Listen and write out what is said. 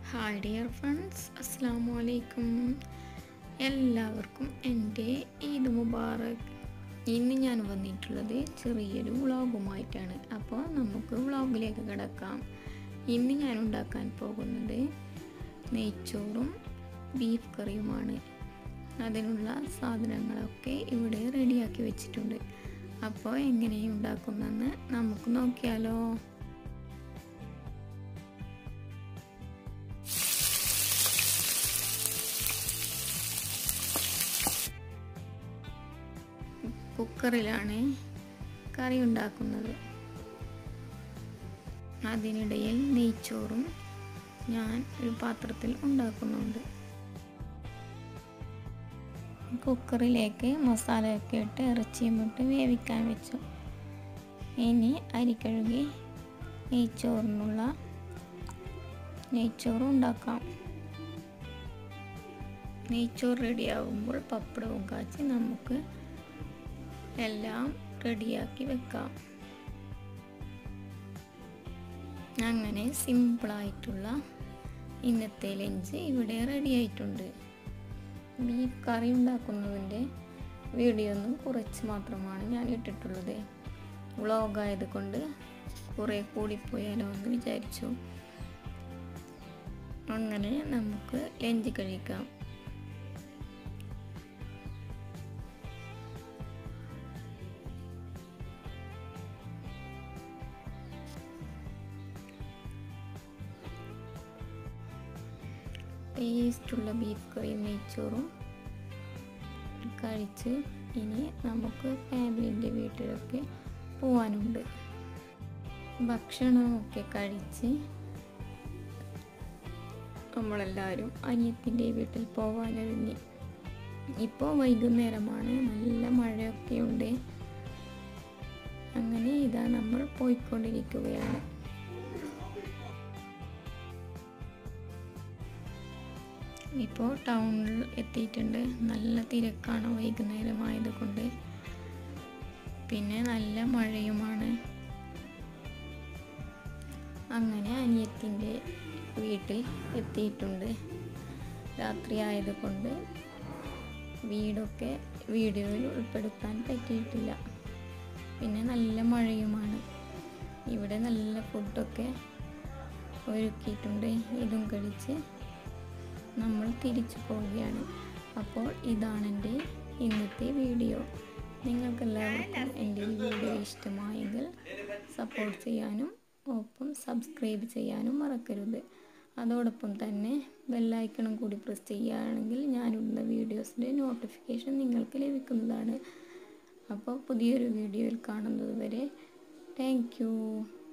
hi dear friends അസ്സാമു അലൈക്കും എല്ലാവർക്കും എൻ്റെ ഈദ് മുബാറക് ഇന്ന് ഞാൻ വന്നിട്ടുള്ളത് ചെറിയൊരു വ്ളോഗുമായിട്ടാണ് അപ്പോൾ നമുക്ക് വ്ളോഗിലേക്ക് കിടക്കാം ഇന്ന് ഞാൻ ഉണ്ടാക്കാൻ പോകുന്നത് നെയ്ച്ചോറും ബീഫ് കറിയുമാണ് അതിനുള്ള സാധനങ്ങളൊക്കെ ഇവിടെ റെഡിയാക്കി വെച്ചിട്ടുണ്ട് അപ്പോൾ എങ്ങനെ ഉണ്ടാക്കുന്നതെന്ന് നമുക്ക് നോക്കിയാലോ കുക്കറിലാണ് കറി ഉണ്ടാക്കുന്നത് അതിനിടയിൽ നെയ്ച്ചോറും ഞാൻ ഒരു പാത്രത്തിൽ ഉണ്ടാക്കുന്നുണ്ട് കുക്കറിലേക്ക് മസാലയൊക്കെ ഇട്ട് ഇറച്ചിയും ഇട്ട് വേവിക്കാൻ വെച്ചു ഇനി അരി കഴുകി നെയ്ച്ചോറിനുള്ള നെയ്ച്ചോറ് ഉണ്ടാക്കാം നെയ്ച്ചോറ് റെഡിയാകുമ്പോൾ പപ്പടവും കാച്ചി നമുക്ക് എല്ലാം റെഡിയാക്കി വെക്കാം അങ്ങനെ സിമ്പിളായിട്ടുള്ള ഇന്നത്തെ ലഞ്ച് ഇവിടെ റെഡി ആയിട്ടുണ്ട് ബീഫ് കറി ഉണ്ടാക്കുന്നതിൻ്റെ വീഡിയോ ഒന്നും കുറച്ച് മാത്രമാണ് ഞാൻ ഇട്ടിട്ടുള്ളത് വ്ളോഗായത് കൊണ്ട് കുറേ കൂടിപ്പോയാലോ എന്ന് വിചാരിച്ചു അങ്ങനെ നമുക്ക് ലഞ്ച് കഴിക്കാം ടേസ്റ്റുള്ള ബീഫ് കറിയും നെയ്ച്ചോറും കഴിച്ച് ഇനി നമുക്ക് ഫാമിലിൻ്റെ വീട്ടിലൊക്കെ പോവാനുണ്ട് ഭക്ഷണമൊക്കെ കഴിച്ച് നമ്മളെല്ലാവരും അനിയത്തിൻ്റെ വീട്ടിൽ പോവാനൊരുങ്ങി ഇപ്പോൾ വൈകുന്നേരമാണ് നല്ല മഴയൊക്കെ ഉണ്ട് അങ്ങനെ ഇതാ നമ്മൾ പോയിക്കൊണ്ടിരിക്കുകയാണ് ഇപ്പോൾ ടൗണിൽ എത്തിയിട്ടുണ്ട് നല്ല തിരക്കാണ് വൈകുന്നേരമായത് കൊണ്ട് പിന്നെ നല്ല മഴയുമാണ് അങ്ങനെ അനിയത്തിൻ്റെ വീട്ടിൽ എത്തിയിട്ടുണ്ട് രാത്രി ആയതുകൊണ്ട് വീടൊക്കെ വീഡിയോയിൽ ഉൾപ്പെടുത്താൻ പറ്റിയിട്ടില്ല പിന്നെ നല്ല മഴയുമാണ് ഇവിടെ നല്ല ഫുഡൊക്കെ ഒരുക്കിയിട്ടുണ്ട് ഇതും കഴിച്ച് നമ്മൾ തിരിച്ചു പോവുകയാണ് അപ്പോൾ ഇതാണ് എൻ്റെ ഇന്നത്തെ വീഡിയോ നിങ്ങൾക്കെല്ലാവർക്കും എൻ്റെ ഈ വീഡിയോ ഇഷ്ടമായെങ്കിൽ സപ്പോർട്ട് ചെയ്യാനും ഒപ്പം സബ്സ്ക്രൈബ് ചെയ്യാനും മറക്കരുത് അതോടൊപ്പം തന്നെ ബെല്ലൈക്കണും കൂടി പ്രസ് ചെയ്യുകയാണെങ്കിൽ ഞാനിടുന്ന വീഡിയോസിൻ്റെ നോട്ടിഫിക്കേഷൻ നിങ്ങൾക്ക് ലഭിക്കുന്നതാണ് അപ്പോൾ പുതിയൊരു വീഡിയോയിൽ കാണുന്നത് വരെ താങ്ക്